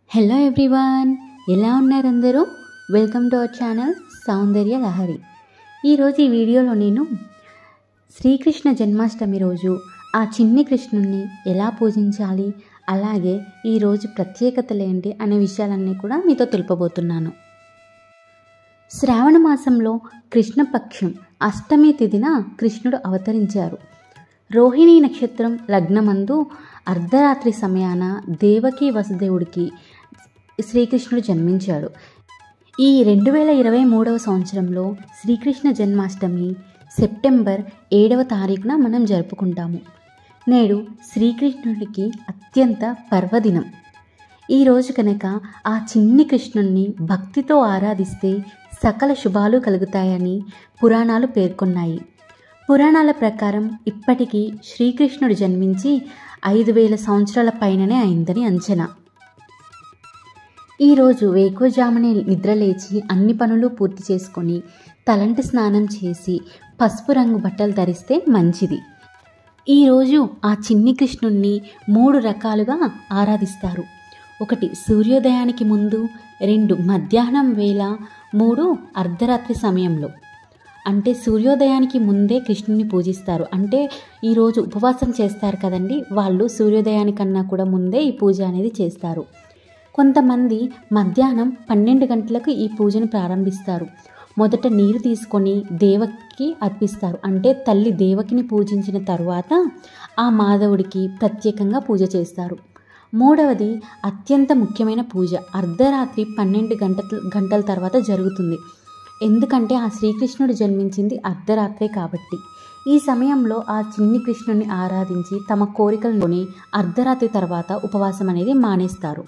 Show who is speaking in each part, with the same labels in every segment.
Speaker 1: hello everyone ఎలా ఉన్నారు అందరూ welcome to our channel Soundarya Lahari ఈరోజు ఈ వీడియోలో నేను శ్రీకృష్ణ జన్మాష్టమి రోజు ఆ చిన్ని కృష్ణుణ్ణి ఎలా పూజించాలి అలాగే ఈరోజు ప్రత్యేకతలు ఏంటి అనే విషయాలన్నీ కూడా మీతో తెలుపబోతున్నాను శ్రావణ మాసంలో కృష్ణపక్షం అష్టమి తిథిన కృష్ణుడు అవతరించారు రోహిణీ నక్షత్రం లగ్నమందు అర్ధరాత్రి సమయాన దేవకి వసుదేవుడికి శ్రీకృష్ణుడు జన్మించాడు ఈ రెండు వేల ఇరవై మూడవ సంవత్సరంలో శ్రీకృష్ణ జన్మాష్టమి సెప్టెంబర్ ఏడవ తారీఖున మనం జరుపుకుంటాము నేడు శ్రీకృష్ణుడికి అత్యంత పర్వదినం ఈరోజు కనుక ఆ చిన్ని కృష్ణుణ్ణి భక్తితో ఆరాధిస్తే సకల శుభాలు కలుగుతాయని పురాణాలు పేర్కొన్నాయి పురాణాల ప్రకారం ఇప్పటికీ శ్రీకృష్ణుడు జన్మించి ఐదు వేల సంవత్సరాల పైననే అయిందని అంచనా ఈరోజు వేకోజామునే నిద్రలేచి అన్ని పనులు పూర్తి చేసుకొని తలంటి స్నానం చేసి పసుపు రంగు బట్టలు ధరిస్తే మంచిది ఈరోజు ఆ చిన్ని కృష్ణుణ్ణి మూడు రకాలుగా ఆరాధిస్తారు ఒకటి సూర్యోదయానికి ముందు రెండు మధ్యాహ్నం వేళ మూడు అర్ధరాత్రి సమయంలో అంటే సూర్యోదయానికి ముందే కృష్ణుని పూజిస్తారు అంటే ఈరోజు ఉపవాసం చేస్తారు కదండి వాళ్ళు సూర్యోదయానికన్నా కూడా ముందే ఈ పూజ అనేది చేస్తారు కొంతమంది మధ్యాహ్నం పన్నెండు గంటలకు ఈ పూజను ప్రారంభిస్తారు మొదట నీరు తీసుకొని దేవకి అర్పిస్తారు అంటే తల్లి దేవకిని పూజించిన తరువాత ఆ మాధవుడికి ప్రత్యేకంగా పూజ చేస్తారు మూడవది అత్యంత ముఖ్యమైన పూజ అర్ధరాత్రి పన్నెండు గంటల గంటల తర్వాత జరుగుతుంది ఎందుకంటే ఆ శ్రీకృష్ణుడు జన్మించింది అర్ధరాత్రే కాబట్టి ఈ సమయంలో ఆ చిన్ని కృష్ణుని ఆరాధించి తమ కోరికలలోని అర్ధరాత్రి తర్వాత ఉపవాసం అనేది మానేస్తారు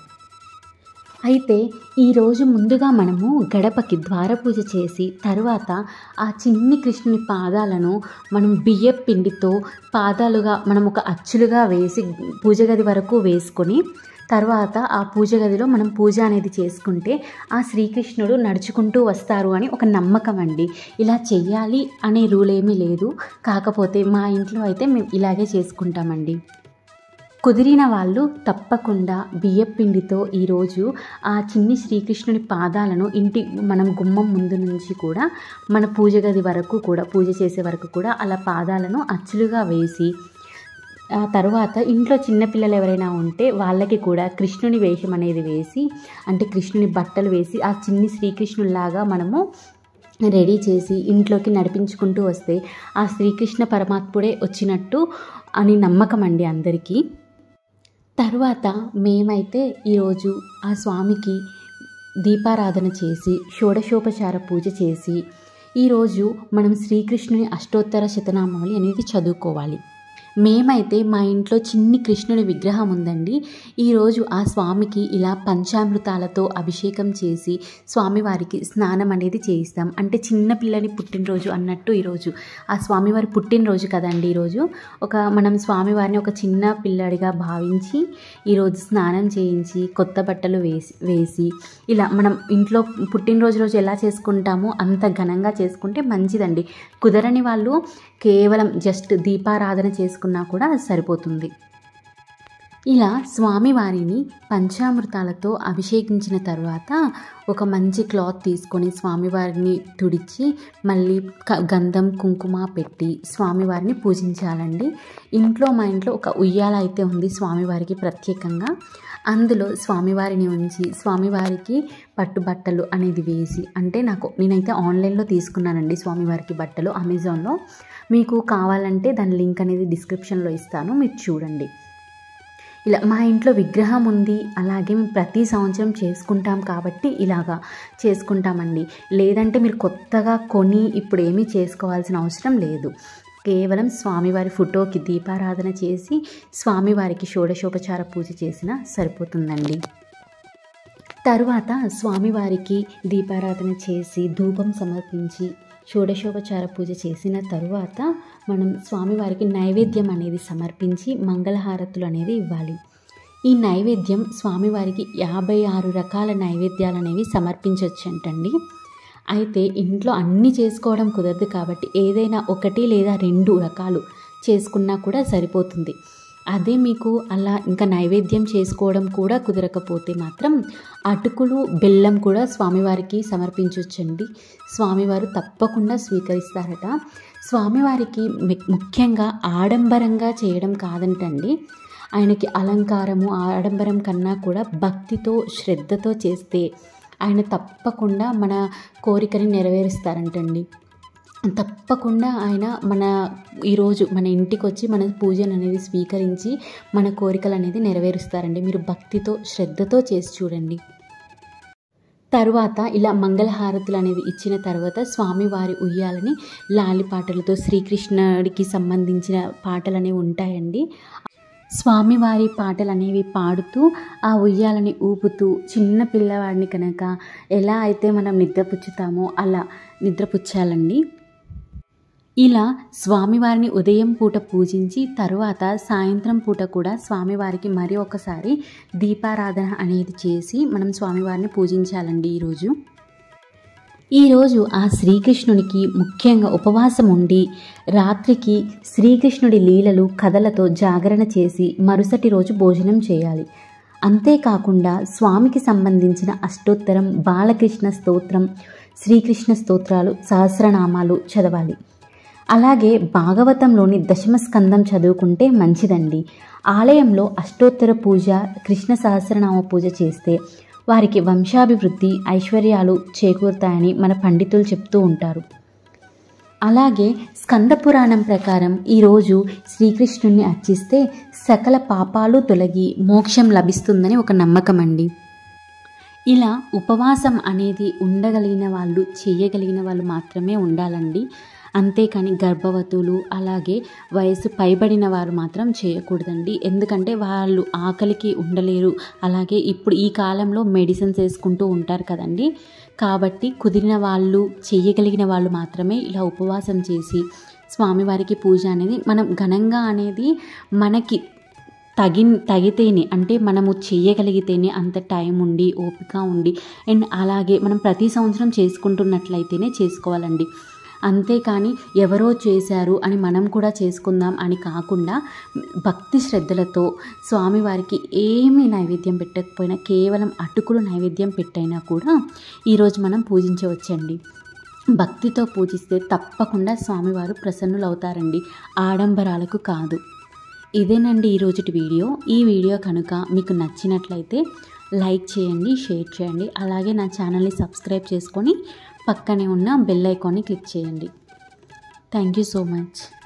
Speaker 1: అయితే ఈరోజు ముందుగా మనము గడపకి ద్వారపూజ చేసి తర్వాత ఆ చిన్ని కృష్ణుని పాదాలను మనం బియ్య పిండితో పాదాలుగా మనం ఒక అచ్చులుగా వేసి పూజ గది వరకు వేసుకొని తర్వాత ఆ పూజ గదిలో మనం పూజ అనేది చేసుకుంటే ఆ శ్రీకృష్ణుడు నడుచుకుంటూ వస్తారు అని ఒక నమ్మకం అండి ఇలా చెయ్యాలి అనే రూల్ ఏమీ లేదు కాకపోతే మా ఇంట్లో అయితే మేము ఇలాగే చేసుకుంటామండి కుదిరిన వాళ్ళు తప్పకుండా బియ్యపిండితో ఈరోజు ఆ చిన్ని శ్రీకృష్ణుని పాదాలను ఇంటి మనం గుమ్మం ముందు నుంచి కూడా మన పూజ గది వరకు కూడా పూజ చేసే వరకు కూడా అలా పాదాలను అచ్చులుగా వేసి ఆ తర్వాత ఇంట్లో చిన్నపిల్లలు ఎవరైనా ఉంటే వాళ్ళకి కూడా కృష్ణుని వేషం అనేది వేసి అంటే కృష్ణుని బట్టలు వేసి ఆ చిన్ని శ్రీకృష్ణుల్లాగా మనము రెడీ చేసి ఇంట్లోకి నడిపించుకుంటూ వస్తే ఆ శ్రీకృష్ణ పరమాత్ముడే వచ్చినట్టు అని నమ్మకం అండి అందరికీ తర్వాత మేమైతే ఈరోజు ఆ స్వామికి దీపారాధన చేసి షోడశోపచార పూజ చేసి ఈరోజు మనం శ్రీకృష్ణుని అష్టోత్తర శతనామావళి అనేది చదువుకోవాలి మేమైతే మా ఇంట్లో చిన్ని కృష్ణుడి విగ్రహం ఉందండి ఈరోజు ఆ స్వామికి ఇలా పంచామృతాలతో అభిషేకం చేసి స్వామివారికి స్నానం అనేది చేయిస్తాం అంటే చిన్న పిల్లని పుట్టినరోజు అన్నట్టు ఈరోజు ఆ స్వామివారి పుట్టినరోజు కదండి ఈరోజు ఒక మనం స్వామివారిని ఒక చిన్న పిల్లడిగా భావించి ఈరోజు స్నానం చేయించి కొత్త బట్టలు వేసి వేసి ఇలా మనం ఇంట్లో పుట్టినరోజు రోజు ఎలా చేసుకుంటామో అంత ఘనంగా చేసుకుంటే మంచిదండి కుదరని వాళ్ళు కేవలం జస్ట్ దీపారాధన చేసుకున్నా కూడా సరిపోతుంది ఇలా స్వామివారిని పంచామృతాలతో అభిషేకించిన తర్వాత ఒక మంచి క్లాత్ తీసుకొని స్వామివారిని తుడిచి మళ్ళీ గంధం కుంకుమ పెట్టి స్వామివారిని పూజించాలండి ఇంట్లో మా ఇంట్లో ఒక ఉయ్యాల అయితే ఉంది స్వామివారికి ప్రత్యేకంగా అందులో స్వామివారిని ఉంచి స్వామివారికి పట్టుబట్టలు అనేది వేసి అంటే నాకు నేనైతే ఆన్లైన్లో తీసుకున్నానండి స్వామివారికి బట్టలు అమెజాన్లో మీకు కావాలంటే దాని లింక్ అనేది డిస్క్రిప్షన్లో ఇస్తాను మీరు చూడండి ఇలా మా ఇంట్లో విగ్రహం ఉంది అలాగే మేము ప్రతి సంవత్సరం చేసుకుంటాం కాబట్టి ఇలాగా చేసుకుంటామండి లేదంటే మీరు కొత్తగా కొని ఇప్పుడు ఏమీ చేసుకోవాల్సిన అవసరం లేదు కేవలం స్వామివారి ఫోటోకి దీపారాధన చేసి స్వామివారికి షోడశోపచార పూజ చేసినా సరిపోతుందండి తరువాత స్వామివారికి దీపారాధన చేసి ధూపం సమర్పించి షోడశోపచార పూజ చేసిన తరువాత మనం స్వామివారికి నైవేద్యం అనేది సమర్పించి మంగళహారతులు అనేది ఇవ్వాలి ఈ నైవేద్యం స్వామివారికి యాభై ఆరు రకాల నైవేద్యాలు అనేవి సమర్పించవచ్చంటండి అయితే ఇంట్లో అన్నీ చేసుకోవడం కుదరదు కాబట్టి ఏదైనా ఒకటి లేదా రెండు రకాలు చేసుకున్నా కూడా సరిపోతుంది అదే మీకు అలా ఇంకా నైవేద్యం చేసుకోవడం కూడా కుదరకపోతే మాత్రం అటుకులు బెల్లం కూడా స్వామివారికి సమర్పించవచ్చండి స్వామివారు తప్పకుండా స్వీకరిస్తారట స్వామివారికి మి- ముఖ్యంగా ఆడంబరంగా చేయడం కాదంటండి ఆయనకి అలంకారము ఆడంబరం కన్నా కూడా భక్తితో శ్రద్ధతో చేస్తే ఆయన తప్పకుండా మన కోరికని నెరవేరుస్తారంటండి తప్పకుండా ఆయన మన ఈరోజు మన ఇంటికి వచ్చి మన పూజలు అనేది స్వీకరించి మన కోరికలు అనేది నెరవేరుస్తారండి మీరు భక్తితో శ్రద్ధతో చేసి చూడండి తరువాత ఇలా మంగళహారతులు అనేది ఇచ్చిన తర్వాత స్వామివారి ఉయ్యాలని లాలి పాటలతో శ్రీకృష్ణుడికి సంబంధించిన పాటలు అనేవి ఉంటాయండి స్వామివారి పాటలు అనేవి పాడుతూ ఆ ఉయ్యాలని ఊపుతూ చిన్న పిల్లవాడిని కనుక ఎలా అయితే మనం నిద్రపుచ్చుతామో అలా నిద్రపుచ్చాలండి ఇలా స్వామివారిని ఉదయం పూట పూజించి తరువాత సాయంత్రం పూట కూడా స్వామివారికి మరి ఒకసారి దీపారాధన అనేది చేసి మనం స్వామివారిని పూజించాలండి ఈరోజు ఈరోజు ఆ శ్రీకృష్ణునికి ముఖ్యంగా ఉపవాసం ఉండి రాత్రికి శ్రీకృష్ణుడి లీలలు కథలతో జాగరణ చేసి మరుసటి రోజు భోజనం చేయాలి అంతేకాకుండా స్వామికి సంబంధించిన అష్టోత్తరం బాలకృష్ణ స్తోత్రం శ్రీకృష్ణ స్తోత్రాలు సహస్రనామాలు చదవాలి అలాగే భాగవతంలోని దశమ స్కందం చదువుకుంటే మంచిదండి ఆలయంలో అష్టోత్తర పూజ కృష్ణ సహస్రనామ పూజ చేస్తే వారికి వంశాభివృద్ధి ఐశ్వర్యాలు చేకూరుతాయని మన పండితులు చెప్తూ ఉంటారు అలాగే స్కంద పురాణం ప్రకారం ఈరోజు శ్రీకృష్ణుణ్ణి అర్చిస్తే సకల పాపాలు తొలగి మోక్షం లభిస్తుందని ఒక నమ్మకం అండి ఇలా ఉపవాసం అనేది ఉండగలిగిన వాళ్ళు చేయగలిగిన వాళ్ళు మాత్రమే ఉండాలండి అంతేకాని గర్భవతులు అలాగే వయసు పైబడిన వారు మాత్రం చేయకూడదండి ఎందుకంటే వాళ్ళు ఆకలికి ఉండలేరు అలాగే ఇప్పుడు ఈ కాలంలో మెడిసిన్స్ వేసుకుంటూ ఉంటారు కదండి కాబట్టి కుదిరిన వాళ్ళు చేయగలిగిన వాళ్ళు మాత్రమే ఇలా ఉపవాసం చేసి స్వామివారికి పూజ అనేది మనం ఘనంగా అనేది మనకి తగి తగితేనే అంటే మనము చేయగలిగితేనే అంత టైం ఉండి ఓపిక ఉండి అండ్ అలాగే మనం ప్రతి సంవత్సరం చేసుకుంటున్నట్లయితేనే చేసుకోవాలండి అంతేకాని ఎవరో చేశారు అని మనం కూడా చేసుకుందాం అని కాకుండా భక్తి శ్రద్ధలతో స్వామివారికి ఏమీ నైవేద్యం పెట్టకపోయినా కేవలం అటుకులు నైవేద్యం పెట్టైనా కూడా ఈరోజు మనం పూజించవచ్చండి భక్తితో పూజిస్తే తప్పకుండా స్వామివారు ప్రసన్నులు అవుతారండి ఆడంబరాలకు కాదు ఇదేనండి ఈరోజుటి వీడియో ఈ వీడియో కనుక మీకు నచ్చినట్లయితే లైక్ చేయండి షేర్ చేయండి అలాగే నా ఛానల్ని సబ్స్క్రైబ్ చేసుకొని పక్కనే ఉన్న బెల్ ఐకాన్ని క్లిక్ చేయండి థ్యాంక్ యూ సో మచ్